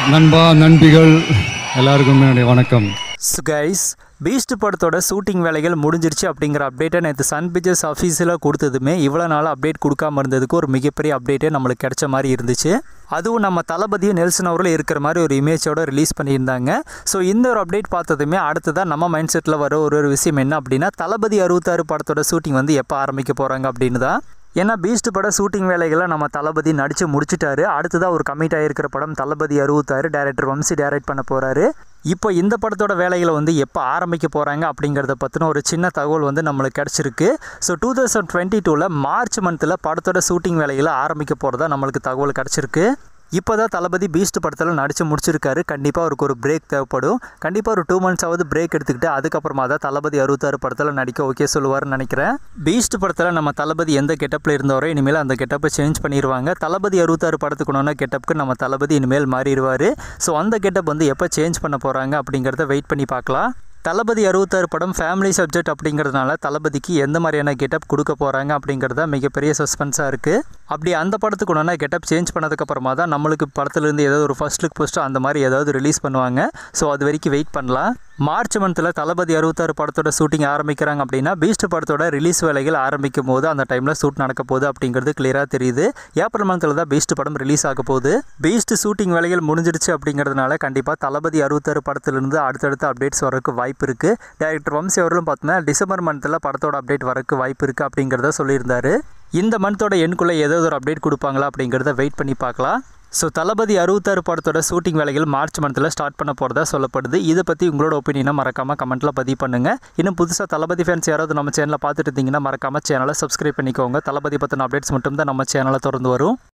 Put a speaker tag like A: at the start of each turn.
A: நண்பா நண்பிகள் எல்லாருக்கும் என்னுடைய வணக்கம்
B: ஸோ கைஸ் பீஸ்ட் படத்தோட ஷூட்டிங் வேலைகள் முடிஞ்சிருச்சு அப்படிங்கிற அப்டேட்டை நேற்று சன் பிக்சர்ஸ் ஆஃபீஸில் கொடுத்ததுமே இவ்வளோ நாள் அப்டேட் கொடுக்காம இருந்ததுக்கு ஒரு மிகப்பெரிய அப்டேட்டே நம்மளுக்கு கிடைச்ச மாதிரி இருந்துச்சு அதுவும் நம்ம தளபதியும் நெல்சன் அவர்களும் இருக்கிற மாதிரி ஒரு இமேஜோட ரிலீஸ் பண்ணியிருந்தாங்க ஸோ இந்த ஒரு அப்டேட் பார்த்ததுமே அடுத்ததான் நம்ம மைண்ட் செட்டில் வர ஒரு ஒரு விஷயம் என்ன அப்படின்னா தளபதி அறுபத்தாறு படத்தோட ஷூட்டிங் வந்து எப்போ ஆரம்பிக்க போகிறாங்க அப்படின்னு தான் ஏன்னா பீஸ்ட் பட ஷூட்டிங் வேலைகளை நம்ம தளபதி நடித்து முடிச்சிட்டாரு அடுத்ததாக ஒரு கமிட் ஆகிருக்கிற படம் தளபதி அறுபத்தாறு டேரக்டர் வம்சி டைரக்ட் பண்ண போகிறாரு இப்போ இந்த படத்தோட வேலைகளை வந்து எப்போ ஆரம்பிக்க போகிறாங்க அப்படிங்கிறத பற்றின ஒரு சின்ன தகவல் வந்து நம்மளுக்கு கிடச்சிருக்கு ஸோ டூ தௌசண்ட் டுவெண்ட்டி டூவில் மார்ச் மந்தில் படத்தோட ஷூட்டிங் வேலைகளை ஆரம்பிக்க போகிறதா நம்மளுக்கு தகவல் கிடச்சிருக்கு இப்போ தான் தளபதி பீஸ்ட் படத்தில் நடித்து முடிச்சிருக்காரு கண்டிப்பாக அவருக்கு ஒரு பிரேக் தேவைப்படும் கண்டிப்பாக ஒரு டூ மந்த்ஸ் ஆகுது பிரேக் எடுத்துக்கிட்டு அதுக்கப்புறமா தான் தளபதி அறுபத்தாறு படத்தில் நடிக்க ஓகே சொல்லுவார்னு நினைக்கிறேன் பீஸ்ட் படத்தில் நம்ம தளபதி எந்த கெட்டப்பில் இருந்தவரோ இனிமேல் அந்த கெட்டப்பை சேஞ்ச் பண்ணிடுவாங்க தளபதி அறுபத்தாறு படத்துக்கு கெட்டப்புக்கு நம்ம தளபதி இனிமேல் மாறிடுவார் ஸோ அந்த கெட்டப் வந்து எப்போ சேஞ்ச் பண்ண போகிறாங்க அப்படிங்கிறத வெயிட் பண்ணி பார்க்கலாம் தளபதி அறுபத்தாறு படம் ஃபேமிலி சப்ஜெக்ட் அப்படிங்கிறதுனால தளபதிக்கு எந்த மாதிரியான கெட்டப் கொடுக்க போகிறாங்க அப்படிங்கிறத மிகப்பெரிய சஸ்பென்ஸாக இருக்குது அப்படி அந்த படத்துக்கு ஒன்றா கெட்டப் சேஞ்ச் பண்ணதுக்கப்புறமா தான் நம்மளுக்கு படத்துலேருந்து ஏதாவது ஒரு ஃபர்ஸ்ட் லுக் போஸ்ட்டோ அந்த மாதிரி ஏதாவது ரிலீஸ் பண்ணுவாங்க ஸோ அது வரைக்கும் வெயிட் பண்ணலாம் மார்ச் மந்தில் தளபதி அறுபத்தாறு படத்தோட ஷூட்டிங் ஆரம்பிக்கிறாங்க அப்படின்னா பீஸ்ட் படத்தோட ரிலீஸ் வேலைகள் ஆரம்பிக்கும் போது அந்த டைமில் ஷூட் நடக்க போகுது அப்படிங்கிறது கிளியராக தெரியுது ஏப்ரல் மந்தில் தான் பீஸ்ட் படம் ரிலீஸ் ஆக போகுது பீஸ்ட் ஷூட்டிங் வேலைகள் முடிஞ்சிருச்சு அப்படிங்கிறதுனால கண்டிப்பாக தளபதி அறுபத்தாறு படத்திலிருந்து அடுத்தடுத்த அப்டேட்ஸ் வரக்கு வாய்ப்பு இருக்குது டேரக்டர் வம்சி அவர்களும் பார்த்தோம்னா டிசம்பர் மந்தில் படத்தோட அப்டேட் வரக்கு வாய்ப்பு இருக்குது அப்படிங்கிறத சொல்லியிருந்தாரு இந்த மந்தோட எண்ணுக்குள்ளே ஏதாவது ஒரு அப்டேட் கொடுப்பாங்களா அப்படிங்கிறத வெயிட் பண்ணி பார்க்கலாம் ஸோ தளபதி அறுபத்தாறு படத்தோட ஷூட்டிங் வேலைகள் மார்ச் மந்தில் ஸ்டார்ட் பண்ண போகிறதா சொல்லப்படுது இதை பற்றி உங்களோட ஒப்பீனியனை மறக்காமல் கமெண்ட்டில் பதிவு பண்ணுங்கள் இன்னும் புதுசாக தளபதி ஃபேன்ஸ் யாராவது நம்ம சேனலை பார்த்துட்டு இருந்தீங்கன்னா மறக்காமல் சேனலை சப்ஸ்கிரைப் பண்ணிக்கோங்க தளபதி பற்றின அப்டேட்ஸ் மட்டும் தான் நம்ம சேனலை திறந்து வரும்